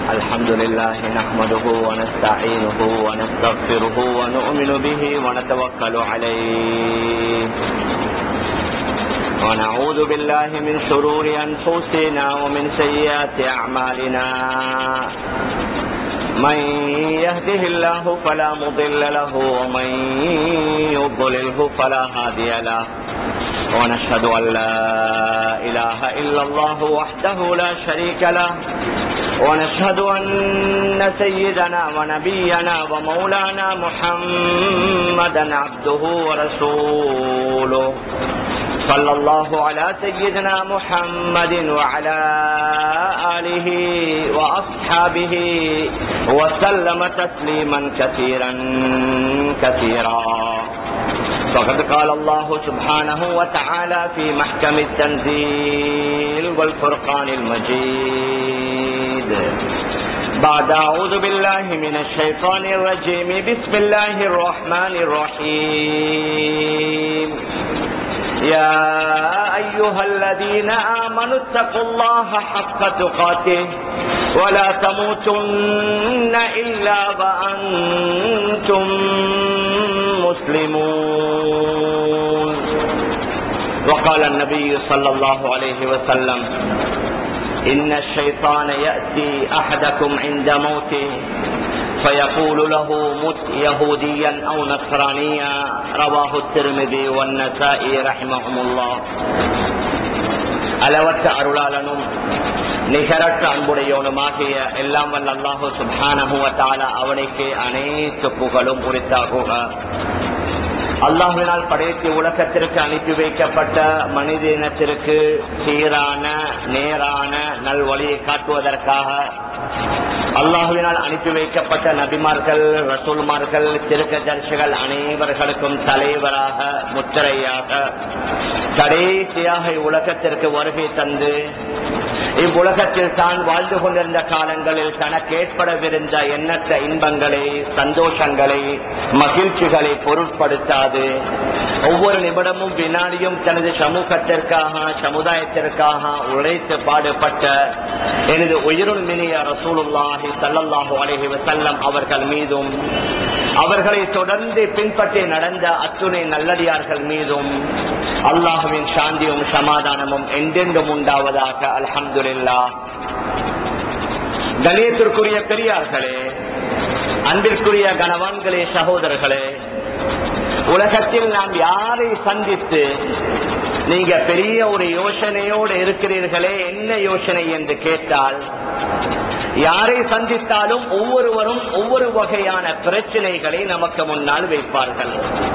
الحمد لله نحمده ونستعينه ونستغفره ونؤمن به ونتوكل عليه ونعوذ بالله من شرور أنفسنا ومن سيئات أعمالنا من يهده الله فلا مضل له ومن يضلله فلا هادي له ونشهد أن لا إله إلا الله وحده لا شريك له ونشهد أن سيدنا ونبينا ومولانا محمدا عبده ورسوله صلى الله على سيدنا محمد وعلى آله وأصحابه وسلم تسليما كثيرا كثيرا فقد قال الله سبحانه وتعالى في محكم التنزيل والفرقان المجيد بعد أعوذ بالله من الشيطان الرجيم بسم الله الرحمن الرحيم يا أيها الذين آمنوا اتقوا الله حق تقاته ولا تموتن إلا وأنتم مسلمون وقال النبي صلى الله عليه وسلم إن الشيطان يأتي أحدكم عند موته فيقول له مت يهوديا أو نصرانيا رواه الترمذي والنسائي رحمهم الله அளவற்ற அருளாளனும் நிகரற்ற அன்புடையவனுமாகிய எல்லாம் வல்ல அல்லாஹு சுபானகுவத்தால அவனுக்கு அனைத்து புகழும் உரித்தாகுக அல்லாஹினால் படைத்து உலகத்திற்கு அனுப்பி வைக்கப்பட்ட மனித இனத்திற்கு சீரான நேரான நல்வழியை காட்டுவதற்காக அல்லாஹுவினால் அனுப்பி வைக்கப்பட்ட நபிமார்கள் ரசூல்மார்கள் திருக்கதர்சிகள் அனைவர்களுக்கும் தலைவராக முத்திரையாக கடைசியாக உலகத்திற்கு வருகை தந்து இவ்வுலகத்தில் தான் வாழ்ந்து கொண்டிருந்த காலங்களில் தனக்கு ஏற்படவிருந்த எண்ணற்ற இன்பங்களை சந்தோஷங்களை மகிழ்ச்சிகளை பொருட்படுத்தாது ஒவ்வொரு நிமிடமும் வினாடியும் தனது சமூகத்திற்காக சமுதாயத்திற்காக உழைத்து பாடுபட்ட எனது உயிருள் மினிய ரசூலுல்லாஹி சல்லல்லாஹு அலைஹி வஸல்லம் அவர்கள் மீதும் அவர்களை தொடர்ந்து பின்பற்றி நடந்த அத்துணை நல்லடியார்கள் மீதும் அல்லாஹுவின் சாந்தியும் சமாதானமும் எந்தெங்கும் உண்டாவதாக அல்ஹம்துலில்லா கணியத்திற்குரிய பெரியார்களே அன்பிற்குரிய கணவான்களே சகோதரர்களே உலகத்தில் நாம் யாரை சந்தித்து நீங்க பெரிய ஒரு யோசனையோடு இருக்கிறீர்களே என்ன யோசனை என்று கேட்டால் யாரை சந்தித்தாலும் ஒவ்வொருவரும் ஒவ்வொரு வகையான பிரச்சனைகளை நமக்கு முன்னால் வைப்பார்கள்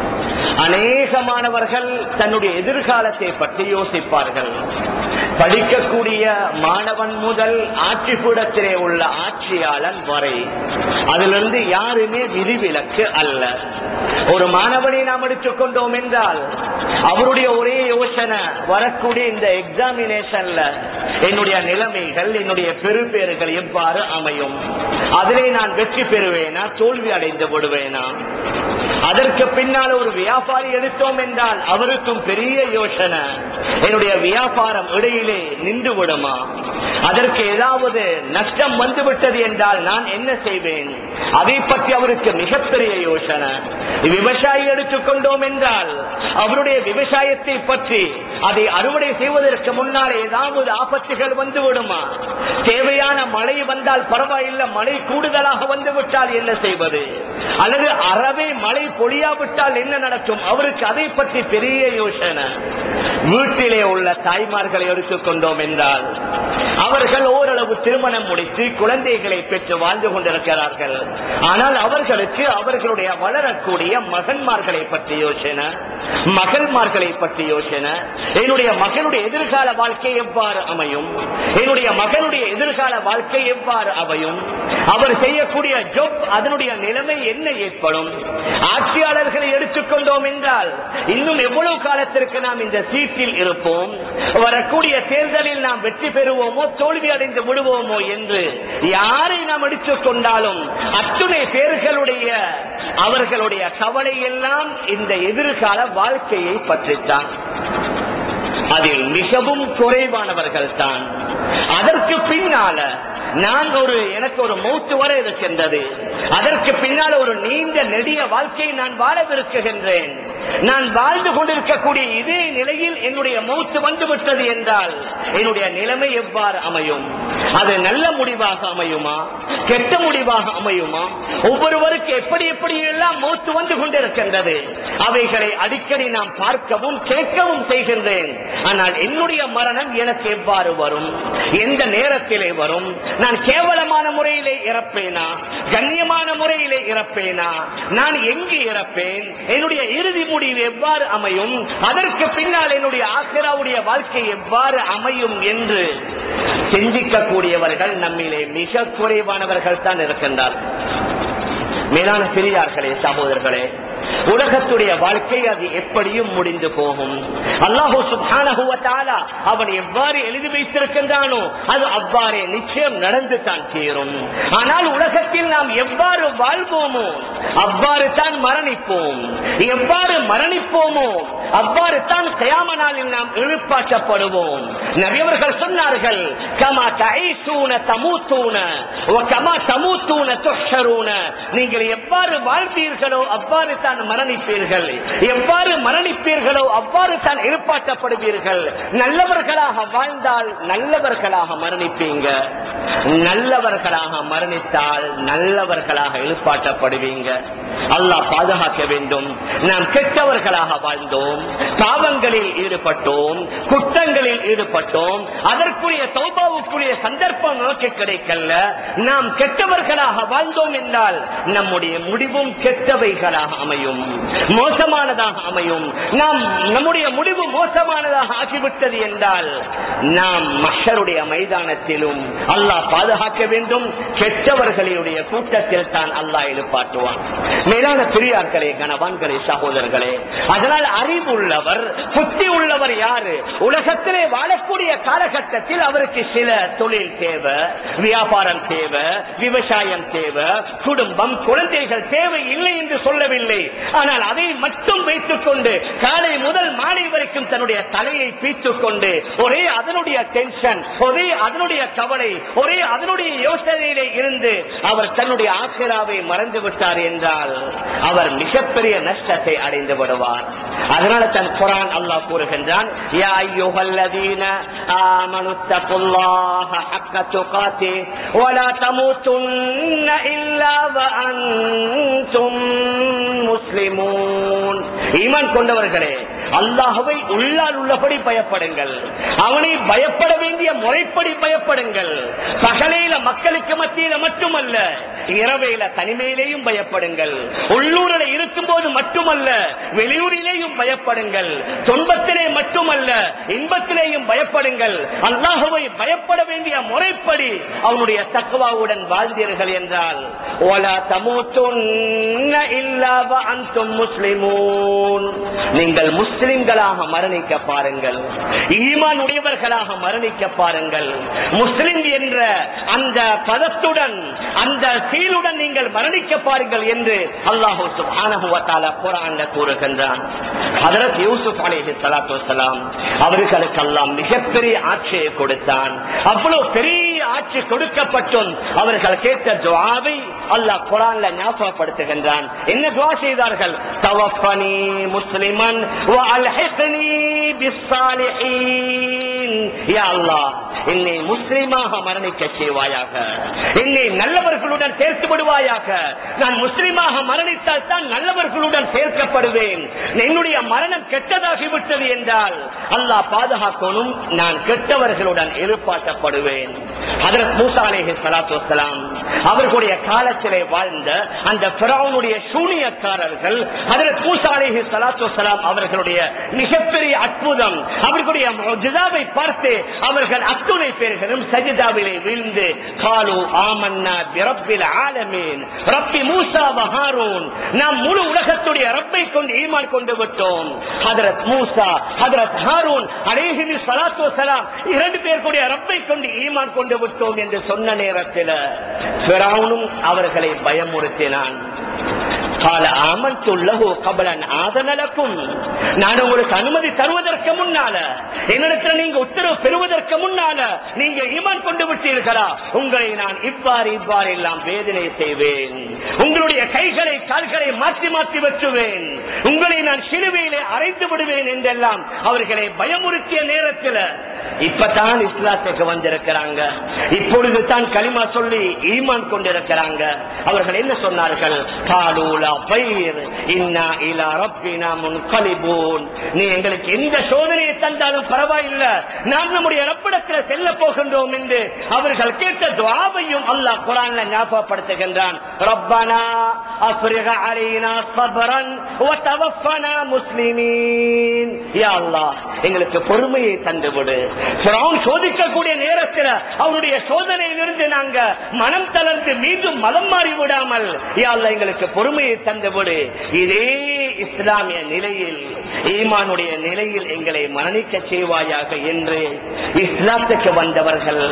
அநேகமானவர்கள் தன்னுடைய எதிர்காலத்தை பற்றி யோசிப்பார்கள் படிக்கக்கூடிய மாணவன் முதல் ஆட்சிக்கூடத்திலே உள்ள ஆட்சியாளன் வரை அதிலிருந்து யாருமே விதிவிலக்கு அல்ல ஒரு மாணவனை நாம் எடுத்துக்கொண்டோம் என்றால் அவருடைய ஒரே யோசனை வரக்கூடிய இந்த எக்ஸாமினேஷன்ல என்னுடைய நிலைமைகள் என்னுடைய பெருபேறுகள் எவ்வாறு அமையும் அதிலே நான் வெற்றி பெறுவேனா தோல்வி அடைந்து விடுவேனா அதற்கு பின்னால் ஒரு வியாபாரி எடுத்தோம் என்றால் அவருக்கும் பெரிய யோசனை என்னுடைய வியாபாரம் இடையிலே நின்று விடுமா அதற்கு ஏதாவது நஷ்டம் வந்துவிட்டது என்றால் நான் என்ன செய்வேன் அதை பற்றி அவருக்கு மிகப்பெரிய யோசனை விவசாயி எடுத்துக்கொண்டோம் என்றால் அவருடைய விவசாயத்தை பற்றி அதை அறுவடை செய்வதற்கு முன்னால் ஏதாவது ஆபத்துகள் வந்து விடுமா தேவையான மழை வந்தால் பரவாயில்லை மழை கூடுதலாக வந்து விட்டால் என்ன செய்வது அல்லது அறவே மழை பொழியாவிட்டால் என்ன நடக்கும் அவருக்கு அதை பற்றி பெரிய யோசனை வீட்டிலே உள்ள தாய்மார்களை எடுத்துக்கொண்டோம் என்றால் அவர்கள் ஓரளவு திருமணம் முடித்து குழந்தைகளை பெற்று வாழ்ந்து கொண்டிருக்கிறார்கள் ஆனால் அவர்களுக்கு அவர்களுடைய வளரக்கூடிய மகன்மார்களை பற்றி யோசனை மகள்மார்களை பற்றி யோசனை என்னுடைய மகனுடைய எதிர்கால வாழ்க்கை எவ்வாறு அமையும் என்னுடைய மகனுடைய எதிர்கால வாழ்க்கை எவ்வாறு அமையும் அவர் செய்யக்கூடிய ஜொப் அதனுடைய நிலைமை என்ன ஏற்படும் ஆட்சியாளர்களை எடுத்துக்கொண்டோம் என்றால் இன்னும் எவ்வளவு காலத்திற்கு நாம் இந்த சீட்டில் இருப்போம் வரக்கூடிய தேர்தலில் நாம் வெற்றி பெறுவோமோ தோல்வி அடைந்து விடுவோமோ என்று யாரை நாம் எடுத்துக் கொண்டாலும் அத்துணை பேர்களுடைய அவர்களுடைய கவலை எல்லாம் இந்த எதிர்கால வாழ்க்கையை பற்றித்தான் அதில் மிகவும் குறைவானவர்கள் தான் அதற்கு பின்னால நான் ஒரு எனக்கு ஒரு மூச்சு வர இருக்கின்றது அதற்கு பின்னால் ஒரு நீண்ட நெடிய வாழ்க்கையை நான் வாழ விருக்குகின்றேன் நான் வாழ்ந்து கொண்டிருக்கக்கூடிய இதே நிலையில் என்னுடைய மூச்சு வந்து விட்டது என்றால் என்னுடைய நிலைமை எவ்வாறு அமையும் அது நல்ல முடிவாக அமையுமா கெட்ட முடிவாக அமையுமா ஒவ்வொருவருக்கு எப்படி எப்படி எல்லாம் மூச்சு வந்து கொண்டிருக்கின்றது அவைகளை அடிக்கடி நாம் பார்க்கவும் கேட்கவும் செய்கின்றேன் ஆனால் என்னுடைய மரணம் எனக்கு எவ்வாறு வரும் எந்த நேரத்திலே வரும் நான் கேவலமான முறையிலே இறப்பேனா கண்ணியமான முறையிலே இறப்பேனா நான் எங்கு இறப்பேன் என்னுடைய இறுதி முடிவு எவ்வாறு அமையும் அதற்கு பின்னால் என்னுடைய ஆசிராவுடைய வாழ்க்கை எவ்வாறு அமையும் என்று சிந்திக்கக்கூடியவர்கள் நம்மிலே மிக குறைவானவர்கள் தான் இருக்கின்றார்கள் மேலான பெரியார்களே சகோதரர்களே உலகத்துடைய வாழ்க்கை அது எப்படியும் முடிந்து போகும் அல்லாஹூ சுப்ஹானஹு வ தஆலா அவன் எவ்வாறு எழுதி வைத்திருக்கின்றானோ அது அவ்வாறே நிச்சயம் நடந்து தான் தீரும் ஆனால் உலகத்தில் நாம் எவ்வாறு வாழ்வோமோ அவ்வாறு தான் மரணிப்போம் எவ்வாறு மரணிப்போமோ அவ்வாறு தான் கயாம நாளில் நாம் எழுப்பாற்றப்படுவோம் நபியவர்கள் சொன்னார்கள் கமா தைசூன தமூத்தூன கமா தமூத்தூன துஷரூன நீங்கள் எவ்வாறு வாழ்ந்தீர்களோ அவ்வாறு தான் மரணிப்பீர்கள் எவ்வாறு மரணிப்பீர்களோ அவ்வாறு தான் எழுப்பாற்றப்படுவீர்கள் நல்லவர்களாக வாழ்ந்தால் நல்லவர்களாக மரணிப்பீங்க நல்லவர்களாக மரணித்தால் நல்லவர்களாக எழுப்பாற்றப்படுவீங்க அல்லாஹ் பாதுகாக்க வேண்டும் நாம் கெட்டவர்களாக வாழ்ந்தோம் பாவங்களில் ஈடுபட்டோம் குற்றங்களில் ஈடுபட்டோம் அதற்குரிய தௌபாவுக்குரிய சந்தர்ப்பம் நமக்கு கிடைக்கல நாம் கெட்டவர்களாக வாழ்ந்தோம் என்றால் நம்முடைய முடிவும் கெட்டவைகளாக அமையும் மோசமானதாக அமையும் நாம் நம்முடைய முடிவு மோசமானதாக ஆகிவிட்டது என்றால் நாம் மஷருடைய மைதானத்திலும் அல்லாஹ் பாதுகாக்க வேண்டும் கெட்டவர்களுடைய கூட்டத்தில் தான் அல்லாஹ் எழுப்பாட்டுவான் மேலான பெரியார்களே கணவான்களே சகோதரர்களே அதனால் அறிவுள்ளவர் புத்தி உள்ளவர் யாரு உலகத்திலே வாழக்கூடிய காலகட்டத்தில் அவருக்கு சில தொழில் தேவை வியாபாரம் தேவை விவசாயம் தேவை குடும்பம் குழந்தைகள் தேவை இல்லை என்று சொல்லவில்லை ஆனால் அதை மட்டும் வைத்துக் கொண்டு காலை முதல் மாலை வரைக்கும் தன்னுடைய தலையை பீத்துக் கொண்டு ஒரே அதனுடைய டென்ஷன் ஒரே அதனுடைய கவலை ஒரே அதனுடைய யோசனையிலே இருந்து அவர் தன்னுடைய ஆசிராவை மறந்து விட்டார் என்றால் அவர் மிகப்பெரிய நஷ்டத்தை அடைந்து விடுவார் அதனால தன் குரான் அல்லாஹ் கூறுகின்றான் யா அய்யுஹல்லதீன ஆமனு தகுல்லாஹ ஹக்க துகாத்தி வலா தமூதுன்ன இல்லா வஅன்தும் முஸ்லிமூன் ஈமான் கொண்டவர்களே அல்லாஹ்வை உள்ளால் உள்ளபடி பயப்படுங்கள் அவனை பயப்பட வேண்டிய முறைப்படி பயப்படுங்கள் பகலையில மக்களுக்கு மத்தியில மட்டுமல்ல இரவையில தனிமையிலேயும் பயப்படுங்கள் உள்ளூரில் இருக்கும் போது மட்டுமல்ல வெளியூரிலேயும் பயப்படுங்கள் துன்பத்திலே மட்டுமல்ல இன்பத்திலேயும் பயப்படுங்கள் அல்லாஹுவை பயப்பட வேண்டிய முறைப்படி அவனுடைய தக்குவாவுடன் வாழ்ந்தீர்கள் என்றால் ஒலா தமூத்துன்ன இல்லா அன்தும் முஸ்லிமூன் நீங்கள் முஸ்லிம்களாக மரணிக்க பாருங்கள் ஈமான் உடையவர்களாக மரணிக்க பாருங்கள் முஸ்லிம் என்ற அந்த பதத்துடன் அந்த சீலுடன் நீங்கள் மரணிக்க பாருங்கள் என்று அல்லாஹு சுப்ஹானஹு வ தஆலா குர்ஆன்ல கூறுகின்றான் ஹஜரத் யூசுப் அலைஹி ஸலாத்து வஸலாம் அவர்களுக்கு அல்லாஹ் மிகப்பெரிய ஆட்சியை கொடுத்தான் அவ்வளவு பெரிய ஆட்சி கொடுக்கப்பட்டும் அவர்கள் கேட்ட துஆவை அல்லாஹ் குர்ஆன்ல ஞாபகப்படுத்துகின்றான் என்ன துஆ செய்தார்கள் தவஃபனி முஸ்லிமன் வ அல்ஹிக்னி பிஸ்ஸாலிஹீன் யா அல்லாஹ் என்னை முஸ்லிமாக மரணிக்க செய்வாயாக என்னை நல்லவர்களுடன் சேர்த்து விடுவாயாக நான் முஸ்லிமாக மரணித்தால் தான் நல்லவர்களுடன் சேர்க்கப்படுவேன் என்னுடைய மரணம் கெட்டதாகிவிட்டது என்றால் அல்லாஹ் பாதுகாக்கணும் நான் கெட்டவர்களுடன் எதிர்பார்க்கப்படுவேன் அதற்கு மூசா அலேஹி சலாத்து வசலாம் அவர்களுடைய காலத்திலே வாழ்ந்த அந்த பிராவுனுடைய சூனியக்காரர்கள் அதற்கு மூசா அலேஹி சலாத்து வசலாம் அவர்களுடைய மிகப்பெரிய அற்புதம் அவர்களுடைய முஜிதாவை பார்த்து அவர்கள் அத்துணை பேர்களும் சஜிதாவிலே வீழ்ந்து காலு ஆமன்னா பிரப்பில் ஆலமீன் ரப்பி மூசா வஹாரூன் நாம் முழு உலகத்துடைய ரப்பை கொண்டு ஈமான் கொண்டு விட்டோம் ஹதரத் மூசா ஹதரத் ஹாரூன் அலேஹிமி சலாத்து வசலாம் இரண்டு பேருக்குடைய ரப்பை கொண்டு ஈமான் கொண்டு விட்டோம் என்று சொன்ன நேரத்தில் பிராவுனும் அவர்களை பயமுறுத்தினான் கால ஆமன்துள்ளஹு கபலன் ஆதனலக்கும் நான் உங்களுக்கு அனுமதி தருவதற்கு முன்னால என்னிடத்தில் நீங்க உத்தரவு பெறுவதற்கு முன்னால நீங்க ஈமான் கொண்டு விட்டீர்களா உங்களை நான் இவ்வாறு இவ்வாறு எல்லாம் வேதனை செய்வேன் உங்களுடைய கைகளை கால்களை மாற்றி மாற்றி வெற்றுவேன் உங்களை நான் சிலுவையிலே அரைத்து விடுவேன் என்றெல்லாம் அவர்களை பயமுறுத்திய நேரத்தில் இப்பதான் இஸ்லாத்துக்கு வந்திருக்கிறாங்க இப்பொழுது தான் களிமா சொல்லி ஈமான் கொண்டிருக்கிறாங்க அவர்கள் என்ன சொன்னார்கள் காலூலா பயிர் இன்னா இலா ரப்பினா முன்கலிபூன் நீ எங்களுக்கு எந்த சோதனையை தந்தாலும் பரவாயில்லை நாம் நம்முடைய ரப்பிடத்தில் செல்ல போகின்றோம் என்று அவர்கள் கேட்ட துவாவையும் அல்லாஹ் குரான்ல ஞாபகப்படுத்துகின்றான் ரப்பனா அஃப்ரிக அலைனா சபரன் வதவஃபனா முஸ்லிமீன் யா அல்லாஹ் எங்களுக்கு பொறுமையை தந்துவிடு ஃபிரௌன் சோதிக்கக்கூடிய நேரத்தில் அவருடைய சோதனையிலிருந்து நாங்க மனம் தளர்ந்து மீண்டும் மதம் மாறி விடாமல் யா அல்லாஹ் எங்களுக்கு பொறுமையை தந்துவிடு இதே இஸ்லாமிய நிலையில் ஈமானுடைய நிலையில் எங்களை மரணிக்க செய்வாயாக என்று இஸ்லாத்துக்கு வந்தவர்கள்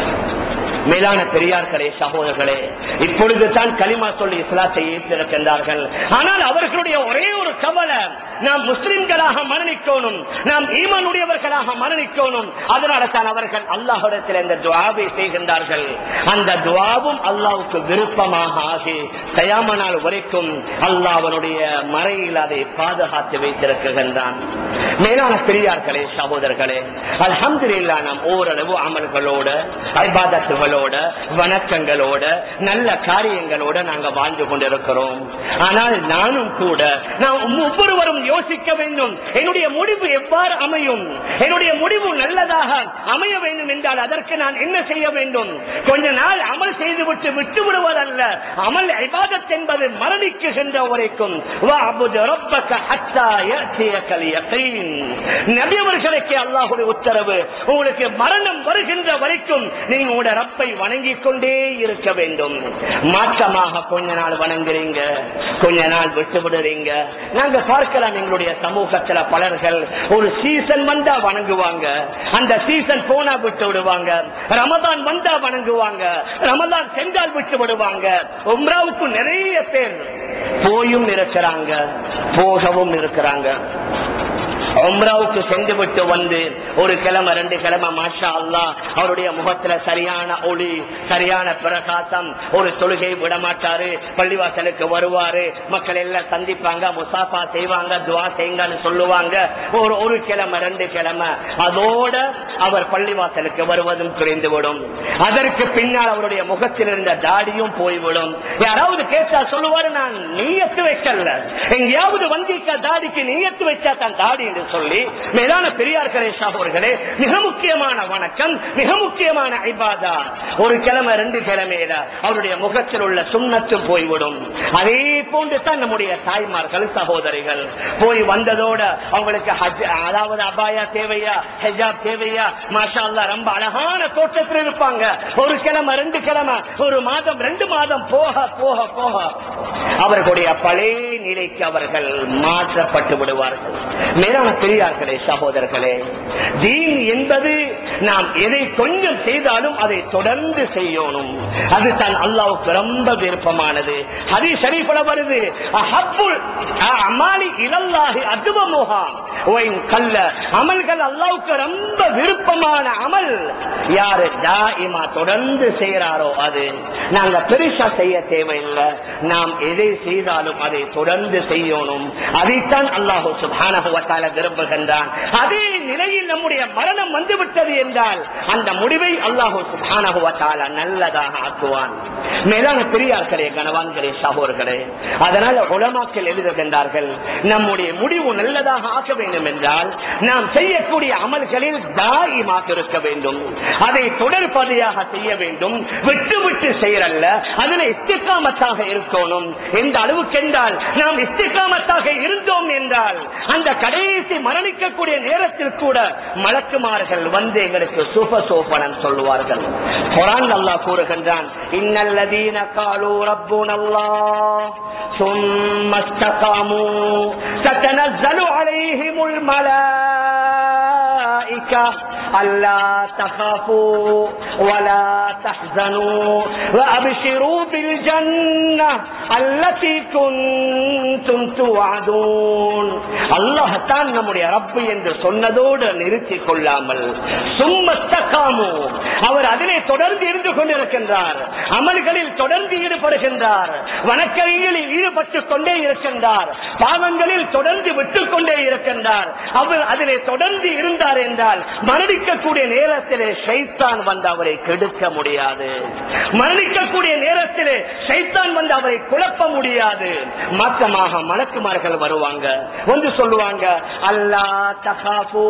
மேலான பெரியார்களே சகோதரர்களே இப்பொழுது தான் களிமா சொல்லி இஸ்லாத்தை ஏற்றிருக்கின்றார்கள் ஆனால் அவர்களுடைய ஒரே ஒரு கவலை நாம் முஸ்லிம்களாக மரணிக்கணும் நாம் ஈமானுடையவர்களாக மரணிக்கணும் அதனால தான் அவர்கள் அல்லாஹிடத்தில் இந்த துவாவை செய்கின்றார்கள் அந்த துவாவும் அல்லாவுக்கு விருப்பமாக ஆகி கயாம நாள் வரைக்கும் அல்லாஹ் அவனுடைய மறையில் அதை பாதுகாத்து வைத்திருக்கின்றான் மேலான பெரியார்களே சகோதரர்களே அல்ஹம்துலில்லா நாம் ஓரளவு அமல்களோட ஐபாதத்துகளோட வணக்கங்களோட நல்ல காரியங்களோட நாங்க வாழ்ந்து கொண்டிருக்கிறோம் ஆனால் நானும் கூட நாம் ஒவ்வொருவரும் யோசிக்க வேண்டும் என்னுடைய முடிவு எவ்வாறு அமையும் என்னுடைய முடிவு நல்லதாக அமைய வேண்டும் என்றால் அதற்கு நான் என்ன செய்ய வேண்டும் கொஞ்ச நாள் அமல் செய்துவிட்டு விட்டு விடுவதல்ல அமல் ஐபாதத் என்பது மரணிக்குகின்ற வரைக்கும் வஅபுது ரப்பக ஹத்தா யஅதியகல் யகீன் நபி அவர்களுக்கு அல்லாஹ்வுடைய உத்தரவு உங்களுக்கு மரணம் வருகின்ற வரைக்கும் நீங்க உங்களுடைய ரப்பை வணங்கிக் கொண்டே இருக்க வேண்டும் மாற்றமாக கொஞ்ச நாள் வணங்குறீங்க கொஞ்ச நாள் விட்டு விடுறீங்க நாங்க பார்க்கலாம் எங்களுடைய சமூகத்துல பலர்கள் ஒரு சீசன் வந்தா வணங்குவாங்க அந்த சீசன் போனா விட்டு விடுவாங்க ரமதான் வந்தா வணங்குவாங்க ரமதான் சென்றால் விட்டு விடுவாங்க உம்ராவுக்கு நிறைய பேர் போயும் இருக்கிறாங்க போகவும் இருக்கிறாங்க உம்ராவுக்கு சென்று விட்டு வந்து ஒரு கிழமை ரெண்டு கிழமை மாஷா அல்லா அவருடைய முகத்துல சரியான ஒளி சரியான பிரகாசம் ஒரு தொழுகை விட மாட்டாரு பள்ளிவாசலுக்கு வருவாரு மக்கள் எல்லாம் சந்திப்பாங்க முசாஃபா செய்வாங்க துவா செய்யுங்கன்னு சொல்லுவாங்க ஒரு ஒரு கிழமை ரெண்டு கிழமை அதோட அவர் பள்ளிவாசலுக்கு வருவதும் குறைந்துவிடும் அதற்கு பின்னால் அவருடைய முகத்தில் இருந்த தாடியும் போய்விடும் யாராவது கேட்டா சொல்லுவாரு நான் நீயத்து வைக்கல எங்கேயாவது வந்திக்க தாடிக்கு நீயத்து வச்சா தான் தாடி என்று சொல்லி மேலான பெரியார்களே சகோதரர்களே மிக முக்கியமான வணக்கம் மிக முக்கியமான ஐபாதா ஒரு கிழமை ரெண்டு கிழமையில அவருடைய முகத்தில் உள்ள சுண்ணத்தும் போய்விடும் அதே போன்று தான் நம்முடைய தாய்மார்கள் சகோதரிகள் போய் வந்ததோட அவங்களுக்கு ஹஜ் அதாவது அபாயா தேவையா ஹெஜாப் தேவையா மாஷா அல்லா ரொம்ப அழகான தோற்றத்தில் இருப்பாங்க ஒரு கிழமை ரெண்டு கிழமை ஒரு மாதம் ரெண்டு மாதம் போக போக போக அவர்களுடைய பழைய நிலைக்கு அவர்கள் மாற்றப்பட்டு விடுவார்கள் மேலான பெரியார்களே சகோதரர்களே தீன் என்பது நாம் எதை கொஞ்சம் செய்தாலும் அதை தொடர்ந்து செய்யணும் அது தான் அல்லாவுக்கு ரொம்ப விருப்பமானது ஹரி ஷரீஃபுல வருது அஹப்புல் அமாலி இலல்லாஹி அதுவமுகாம் கல்ல அமல்கள் அல்லாவுக்கு ரொம்ப விருப்பமான அமல் யாரு தாயிமா தொடர்ந்து செய்யறாரோ அது நாங்க பெருசா செய்ய தேவையில்லை நாம் எதை செய்தாலும் அதை தொடர்ந்து செய்யணும் அதைத்தான் அல்லாஹு சுபானகுவத்தால விரும்புகின்றான் அதே நிலையில் நம்முடைய மரணம் வந்துவிட்டது என்றால் அந்த முடிவை அல்லாஹு சுபானகுவத்தால நல்லதாக ஆக்குவான் மேலான பெரியார்களே கனவான்களே சகோர்களே அதனால உலமாக்கள் எழுதுகின்றார்கள் நம்முடைய முடிவு நல்லதாக ஆக்க வேண்டும் என்றால் நாம் செய்யக்கூடிய அமல்களில் தாயிமாக இருக்க வேண்டும் அதை தொடர்பதையாக செய்ய வேண்டும் விட்டு விட்டு செய்யறல்ல அதில் இஸ்திகாமத்தாக இருக்கணும் எந்த அளவுக்கு என்றால் நாம் இஸ்திகாமத்தாக இருந்தோம் என்றால் அந்த கடைசி மரணிக்கக்கூடிய நேரத்தில் கூட மலக்குமார்கள் வந்து எங்களுக்கு சுப சோபனம் சொல்லுவார்கள் குரான் அல்லாஹ் கூறுகின்றான் இன்னல்லதீன காலு ரப்புன் அல்லாஹ் ثم استقاموا تتنزل عليهم الملائكة ألا تخافوا ولا تحزنوا وأبشروا بالجنة அல்லதி குன்தும் துஅதூன் அல்லாஹ் தான் நம்முடைய ரப்பு என்று சொன்னதோடு நிறுத்திக் கொள்ளாமல் சும்மத்தகாமு அவர் அதிலே தொடர்ந்து இருந்து கொண்டிருக்கின்றார் அமல்களில் தொடர்ந்து ஈடுபடுகின்றார் வணக்கங்களில் ஈடுபட்டுக் கொண்டே இருக்கின்றார் பாவங்களில் தொடர்ந்து விட்டுக் கொண்டே இருக்கின்றார் அவர் அதிலே தொடர்ந்து இருந்தார் என்றால் மரணிக்கக்கூடிய நேரத்திலே ஷைத்தான் வந்து அவரை கெடுக்க முடியாது மரணிக்கக்கூடிய நேரத்திலே ஷைத்தான் வந்து அவரை குழப்ப முடியாது மாற்றமாக மலக்குமார்கள் வருவாங்க வந்து சொல்லுவாங்க அல்லா தகாபு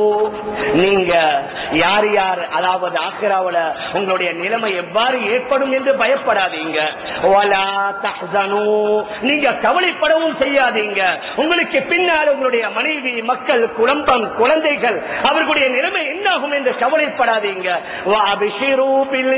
நீங்க யார் யார் அதாவது ஆக்ராவுல உங்களுடைய நிலைமை எவ்வாறு ஏற்படும் என்று பயப்படாதீங்க வலா தஹ்சனு. நீங்க கவலைப்படவும் செய்யாதீங்க உங்களுக்கு பின்னால் உங்களுடைய மனைவி மக்கள் குழம்பம் குழந்தைகள் அவர்களுடைய நிலைமை என்னாகும் என்று கவலைப்படாதீங்க வஅபிஷிரு பில்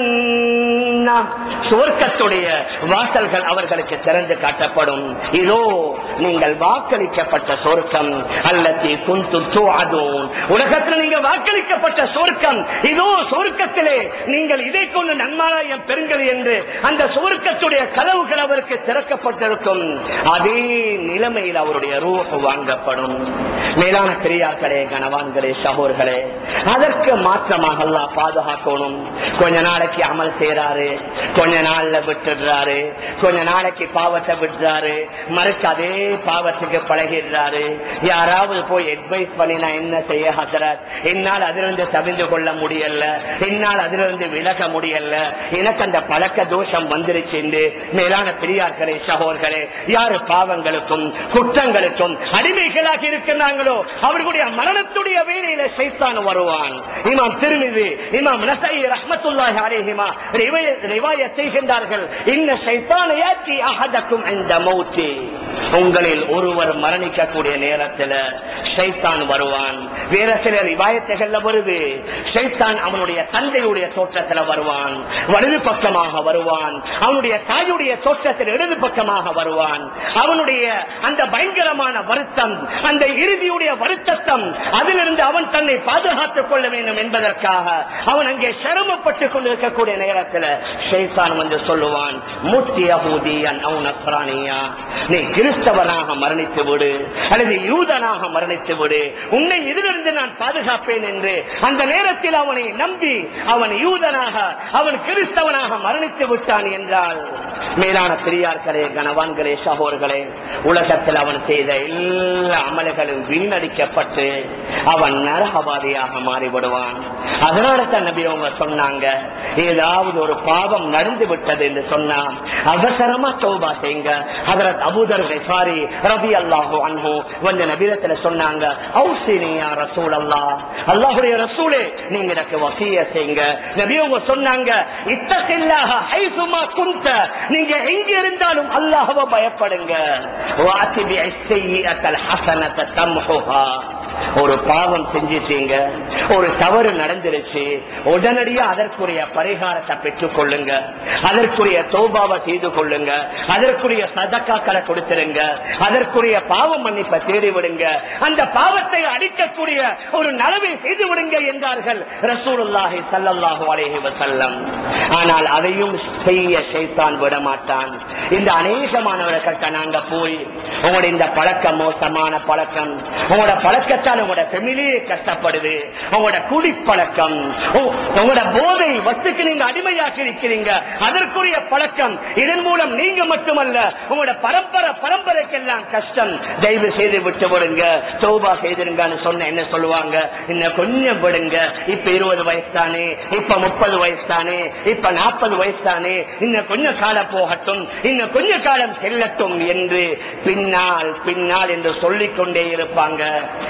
ஜன்னah. சுவர்க்கத்துடைய வாசல்கள் அவர்களுக்கு திறந்து காட்டப்படும் இதோ நீங்கள் வாக்களிக்கப்பட்ட சொர்க்கம் அல்லத்தி குந்து துஅதூன் உலகத்தில் நீங்க வாக்களிக்கப்பட்ட சொர்க்கம் இதோ சொர்க்கத்திலே நீங்கள் இதை கொண்டு நன்மாராயம் பெறுங்கள் என்று அந்த சொர்க்கத்துடைய கதவுகள் அவருக்கு திறக்கப்பட்டிருக்கும் அதே நிலைமையில் அவருடைய ரூஹ் வாங்கப்படும் மேலான பெரியார்களே கணவான்களே சகோர்களே அதற்கு மாற்றமாக அல்லாஹ் பாதுகாக்கணும் கொஞ்ச நாளைக்கு அமல் செய்யறாரு கொஞ்ச நாள்ல விட்டுடுறாரு கொஞ்ச நாளைக்கு பாவத்தை விட்டுறாரு மறுக்க அதே பாவத்துக்கு பழகிடுறாரு யாராவது போய் அட்வைஸ் பண்ணினா என்ன செய்ய ஹசரத் என்னால் அதிலிருந்து தவிர்ந்து கொள்ள முடியல என்னால் அதிலிருந்து விலக முடியல எனக்கு அந்த பழக்க தோஷம் வந்துருச்சு என்று மேலான பெரியார்களே சகோதர்களே யாரு பாவங்களுக்கும் குற்றங்களுக்கும் அடிமைகளாக இருக்கிறாங்களோ அவர்களுடைய மரணத்துடைய வேலையில சைத்தான் வருவான் இமாம் திருமிதி இமாம் நசை ரஹ்மத்துல்லாஹி அலைஹிமா ரிவாயத் செய்கின்றார்கள் இன்ன சைத்தான யாத்தி அஹதக்கும் இந்த மௌத்தி உங்களில் ஒருவர் மரணிக்கக்கூடிய நேரத்தில் ஷைத்தான் வருவான் வேற சில ரிவாயத்துகள்ல வருது ஷைத்தான் அவனுடைய தந்தையுடைய தோற்றத்தில் வருவான் வலது பக்கமாக வருவான் அவனுடைய தாயுடைய தோற்றத்தில் இடது பக்கமாக வருவான் அவனுடைய அந்த பயங்கரமான வருத்தம் அந்த இறுதியுடைய வருத்தம் அதிலிருந்து அவன் தன்னை பாதுகாத்துக் கொள்ள வேண்டும் என்பதற்காக அவன் அங்கே சிரமப்பட்டுக் கொண்டிருக்கக்கூடிய நேரத்தில் ஷைத்தான் வந்து சொல்லுவான் முத்தி அபூதியன் அவன் நஸ்ரானியா நீ கிறிஸ்தவனாக மரணித்து விடு அல்லது யூதனாக மரணித்து விடு உன்னை இதிலிருந்து நான் பாதுகாப்பேன் என்று அந்த நேரத்தில் அவனை நம்பி அவன் யூதனாக அவன் கிறிஸ்தவனாக மரணித்து விட்டான் என்றால் மேலான பெரியார்களே கனவான்களே சகோர்களே உலகத்தில் அவன் செய்த எல்லா அமல்களும் வீணடிக்கப்பட்டு அவன் நரகவாதியாக மாறிவிடுவான் அதனால தான் நபி அவங்க சொன்னாங்க ஏதாவது ஒரு பாவம் நடந்து விட்டது என்று சொன்னா அவசரமா தௌபா செய்யுங்க ஹதரத் அபூதர் சாரி ரபி அல்லாஹு அன்ஹு வந்து நபிரத்துல சொன்னாங்க ஔசினியா ரசூல் அல்லாஹ் அல்லாஹுடைய ரசூலே நீங்க எனக்கு வசிய செய்யுங்க நபி அவங்க சொன்னாங்க இத்தகில்லாஹ ஹைசுமா குந்த நீங்க எங்க இருந்தாலும் அல்லாஹ்வை பயப்படுங்க வாத்திபி அஸ்ஸய்யிஅத்தல் ஹஸனத தம்ஹுஹா ஒரு பாவம் செஞ்சிட்டீங்க ஒரு தவறு நடந்துருச்சு உடனடியா அதற்குரிய பரிகாரத்தை பெற்றுக் கொள்ளுங்க அதற்குரிய தோபாவை செய்து கொள்ளுங்க அதற்குரிய சதக்காக்களை கொடுத்துருங்க அதற்குரிய பாவ மன்னிப்பை தேடி விடுங்க அந்த பாவத்தை அடிக்கக்கூடிய ஒரு நலவை செய்து விடுங்க என்றார்கள் ரசூலுல்லாஹி ஸல்லல்லாஹு அலைஹி வஸல்லம் ஆனால் அதையும் செய்ய ஷைத்தான் விட மாட்டான் இந்த அநேகமானவர்களுக்கு நாங்க போய் உங்களுடைய இந்த பழக்கம் மோசமான பழக்கம் உங்களோட பழக்கத்தால் உங்களோட ஃபெமிலியே கஷ்டப்படுது உங்களோட குடிப்பழக்கம் உ- உங்களோட போதை வஸ்துக்கு நீங்க அடிமையாக்கி இருக்கிறீங்க அதற்குரிய பழக்கம் இதன் மூலம் நீங்க மட்டுமல்ல உங்களோட பரம்பரை பரம்பரைக்கெல்லாம் கஷ்டம் தயவு செய்து விட்டு விடுங்க தௌபா செய்திருங்கன்னு சொன்ன என்ன சொல்லுவாங்க இன்னும் கொஞ்சம் விடுங்க இப்ப இருபது வயசு தானே இப்ப முப்பது வயசு தானே இப்ப நாற்பது வயசு தானே இன்னும் கொஞ்சம் காலம் போகட்டும் இன்னும் கொஞ்ச காலம் செல்லட்டும் என்று பின்னால் பின்னால் என்று சொல்லிக் கொண்டே இருப்பாங்க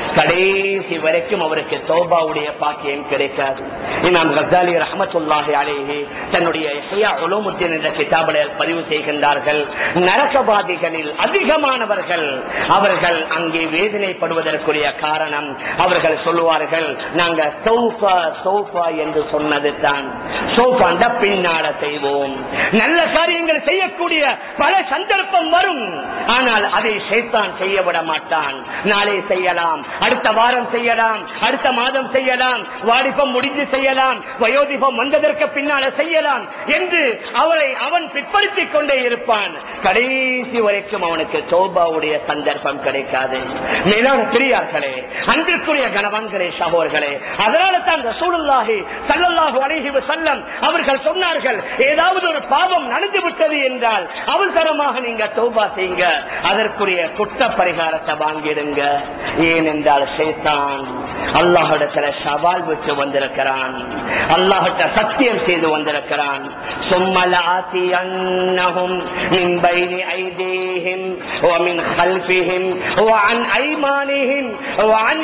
கடைசி வரைக்கும் அவருக்கு தௌபாவுடைய பாக்கியம் கிடைக்காது இமாம் கசாலி ரஹமத்துல்லாஹி அலைஹி தன்னுடைய இஹ்யா உலூமுத்தீன் என்ற கிதாபில் பதிவு செய்கின்றார்கள் நரகவாதிகளில் அதிகமானவர்கள் அவர்கள் அங்கே வேதனைப்படுவதற்குரிய காரணம் அவர்கள் சொல்லுவார்கள் நாங்க சௌஃபா சௌஃபா என்று சொன்னது தான் சௌஃபாண்ட பின்னால செய்வோம் நல்ல காரியங்கள் செய்யக்கூடிய பல சந்தர்ப்பம் வரும் ஆனால் அதை ஷைத்தான் செய்ய விட மாட்டான் நாளை செய்யலாம் அடுத்த வாரம் செய்யலாம் அடுத்த மாதம் செய்யலாம் வாலிபம் முடிஞ்சு செய்யலாம் வயோதிபம் வந்ததற்கு பின்னால செய்யலாம் என்று அவரை அவன் பிற்படுத்திக் கொண்டே இருப்பான் கடைசி வரைக்கும் அவனுக்கு சோபாவுடைய சந்தர்ப்பம் கிடைக்காது மேலான பெரியார்களே அன்பிற்குரிய கணவன்களே சகோர்களே அதனால தான் ரசூலுல்லாஹி ஸல்லல்லாஹு அலைஹி வஸல்லம் அவர்கள் சொன்னார்கள் ஏதாவது ஒரு பாவம் நடந்து விட்டது என்றால் அவசரமாக நீங்க தௌபா செய்யுங்க அதற்குரிய குற்ற பரிகாரத்தை வாங்கிடுங்க ஏனென்றால் ஷைத்தான் அல்லாஹிடத்துல சவால் விட்டு வந்திருக்கிறான் அல்லாஹிட்ட சத்தியம் செய்து வந்திருக்கிறான் சும்மல ஆத்தியன்னஹும் மின் பைனி ஐதீஹிம் ومن خلفهم وعن ايمانهم وعن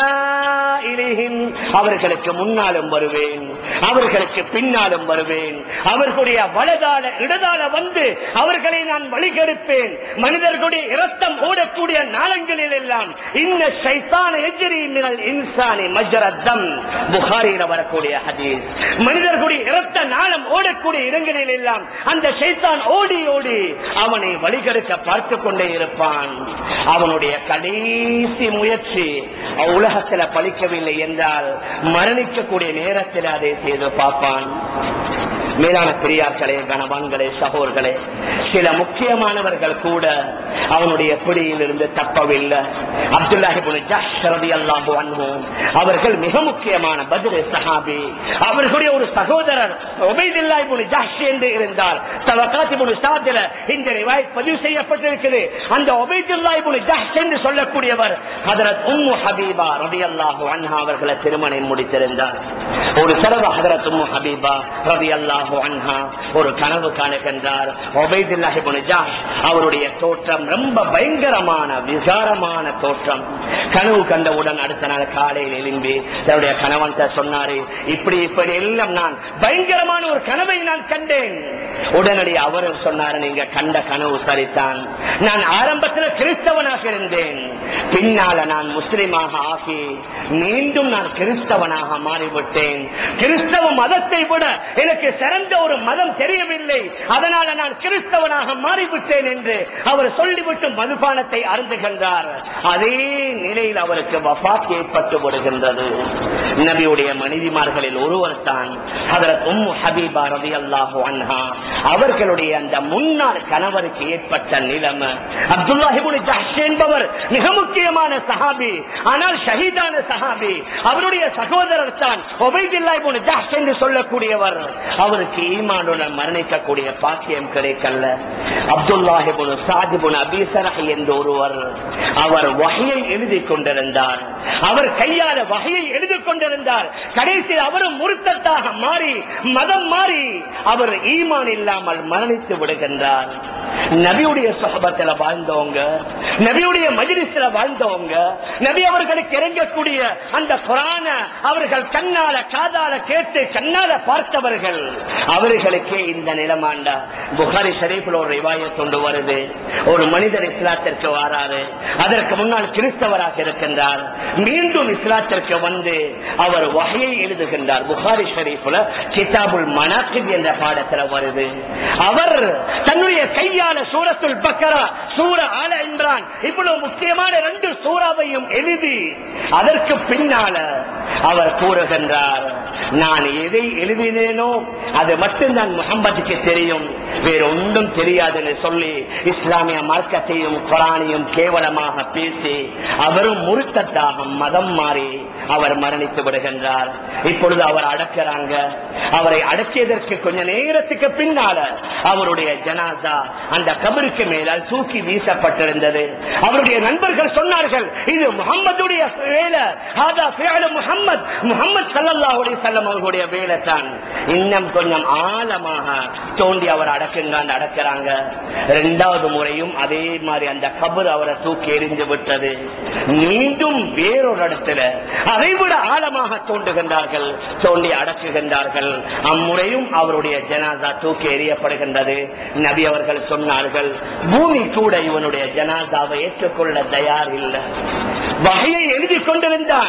شمائلهم அவர்களுக்கு முன்னாலும் வருவேன் அவர்களுக்கு பின்னாலும் வருவேன் அவர்களுடைய வலதால இடதால வந்து அவர்களை நான் வழிகெடுப்பேன் மனிதர்களுடைய இரத்தம் ஓடக்கூடிய நாளங்களில் எல்லாம் இந்த சைத்தான எஜரி மினல் இன்சானி மஜரத்தம் புகாரில வரக்கூடிய ஹதீஸ் மனிதர்களுடைய இரத்த நாளம் ஓடக்கூடிய இடங்களில் எல்லாம் அந்த சைத்தான் ஓடி ஓடி அவனை வழிகெடுக்க பார்த்து கொண்டே இருப்பான் அவனுடைய கடைசி முயற்சி உலகத்துல பலிக்கவில்லை என்றால் மரணிக்கக்கூடிய நேரத்தில் அதை செய்து பார்ப்பான் மேலான பெரியார்களே கணவான்களே சகோர்களே சில முக்கியமானவர்கள் கூட அவனுடைய பிடியில் இருந்து தப்பவில்லை அப்துல்லாஹிபுல்லாஹு அன்ஹும் அவர்கள் மிக முக்கியமான பதில் சஹாபி அவர்களுடைய ஒரு சகோதரர் ஒபைதில்லாஹிபுல் ஜாஷ் என்று இருந்தார் தவகாத்திபுல் சாதில இந்த ரிவாயத் பதிவு செய்யப்பட்டிருக்கிறது அந்த ஒபைதுல்லாஹிபுல் ஜாஷ் என்று சொல்லக்கூடியவர் ஹதரத் உம்மு ஹபீபா ரலியல்லாஹு அன்ஹா அவர்களை திருமணம் முடித்திருந்தார் ஒரு தடவை ஹதரத் உம்மு ஹபீபா ரலியல்லாஹு அன்ஹா ஒரு கனவு காணுகின்றார் ஒபைதுல்லாஹிபுல் ஜாஷ் அவருடைய தோற்றம் ரொம்ப பயங்கரமான விசாரமான தோற்றம் கனவு கண்டவுடன் அடுத்த நாள் காலையில் எழும்பி தன்னுடைய கணவன் சொன்னாரு இப்படி இப்படி எல்லாம் நான் பயங்கரமான ஒரு கனவை நான் கண்டேன் உடனடி அவரும் சொன்னாரு நீங்க கண்ட கனவு சரித்தான் நான் ஆரம்பத்தில் கிறிஸ்தவனாக இருந்தேன் பின்னால நான் முஸ்லிமாக ஆகி மீண்டும் நான் கிறிஸ்தவனாக மாறிவிட்டேன் கிறிஸ்தவ மதத்தை விட எனக்கு சிறந்த ஒரு மதம் தெரியவில்லை அதனால நான் கிறிஸ்தவனாக மாறிவிட்டேன் என்று அவர் சொல்லிவிட்டு மதுபானத்தை அருந்துகின்றார் அதே நிலையில் அவருக்கு வபாத் ஏற்பட்டு விடுகின்றது நபியுடைய மனைவிமார்களில் ஒருவர் தான் ஹதரத் உம்மு ஹபீபா ரதி அல்லாஹு அன்ஹா அவர்களுடைய அந்த முன்னாள் கணவருக்கு ஏற்பட்ட நிலைமை அப்துல்லாஹிபுல் ஜஹ்ஷ் என்பவர் மிக முக்கியமான சஹாபி ஆனால் ஷஹீதான சஹாபி அவருடைய சகோதரர் தான் ஒபைதில்லாஹிபுல் ஜஹ்ஷ் என்று சொல்லக்கூடியவர் அவருக்கு ஈமானுடன் மரணிக்கக்கூடிய பாக்கியம் கிடைக்கல அப்துல்லாஹிபுல் சாதிபுன் அபீசரஹ் என்ற ஒருவர் அவர் வகையை எழுதி கொண்டிருந்தார் அவர் கையால வகையை எழுதி கொண்டிருந்தார் கடைசியில் அவரும் முருத்தத்தாக மாறி மதம் மாறி அவர் ஈமான் இல்லாமல் மரணித்து விடுகின்றார் நபியுடைய சுகபத்துல வாழ்ந்தவங்க நபியுடைய மஜிலிஸ்ல வாழ்ந்தவங்க நபி அவர்களுக்கு இறங்கக்கூடிய அந்த குரான அவர்கள் கண்ணால காதால கேட்டு கண்ணால பார்த்தவர்கள் அவர்களுக்கே இந்த நிலமாண்டா புகாரி ஷரீஃபில் ஒரு ரிவாயத் கொண்டு வருது ஒரு மனிதர் இஸ்லாத்திற்கு வாராரு அதற்கு முன்னால் கிறிஸ்தவராக இருக்கின்றார் மீண்டும் இஸ்லாத்திற்கு வந்து அவர் வகையை எழுதுகின்றார் புகாரி ஷரீஃப்ல கிதாபுல் மனாக்கிப் என்ற பாடத்துல வருது அவர் தன்னுடைய கையால சூரத்துல் பக்கரா சூர ஆல இம்ரான் இவ்வளவு முக்கியமான ரெண்டு சூறாவையும் எழுதி அதற்கு பின்னால அவர் கூறுகின்றார் நான் எதை எழுதினேனோ அது மட்டும்தான் முகம்மதுக்கு தெரியும் வேற ஒன்றும் தெரியாதுன்னு சொல்லி இஸ்லாமிய மார்க்கத்தையும் குரானையும் கேவலமாக பேசி அவரும் முருத்தத்தாக மதம் மாறி அவர் மரணித்து விடுகின்றார் இப்பொழுது அவர் அடக்கிறாங்க அவரை அடக்கியதற்கு கொஞ்ச நேரத்துக்கு பின்னால அவருடைய ஜனாசா அந்த கபருக்கு மேலால் தூக்கி வீசப்பட்டிருந்தது அவருடைய நண்பர்கள் சொன்னார்கள் இது முகம்மதுடைய வேலை ஹாதா ஃபிஅலு முஹம்மத் முஹம்மத் ஸல்லல்லாஹு அலைஹி வஸல்லம் அவர்களுடைய வேலை தான் இன்னும் கொஞ்சம் ஆழமாக தோண்டி அவர் அடக்குங்க அடக்குறாங்க இரண்டாவது முறையும் அதே மாதிரி அந்த கபர் அவரை தூக்கி எறிந்து விட்டது மீண்டும் வேறொரு இடத்துல அதைவிட ஆழமாக தோண்டுகின்றார்கள் தோண்டி அடக்குகின்றார்கள் அம்முறையும் அவருடைய ஜனாசா தூக்கி எறியப்படுகின்றது நபி அவர்கள் சொன்னார்கள் பூமி கூட இவனுடைய ஜனாசாவை ஏற்றுக்கொள்ள தயார் இல்லை வகையை எழுதி கொண்டிருந்தான்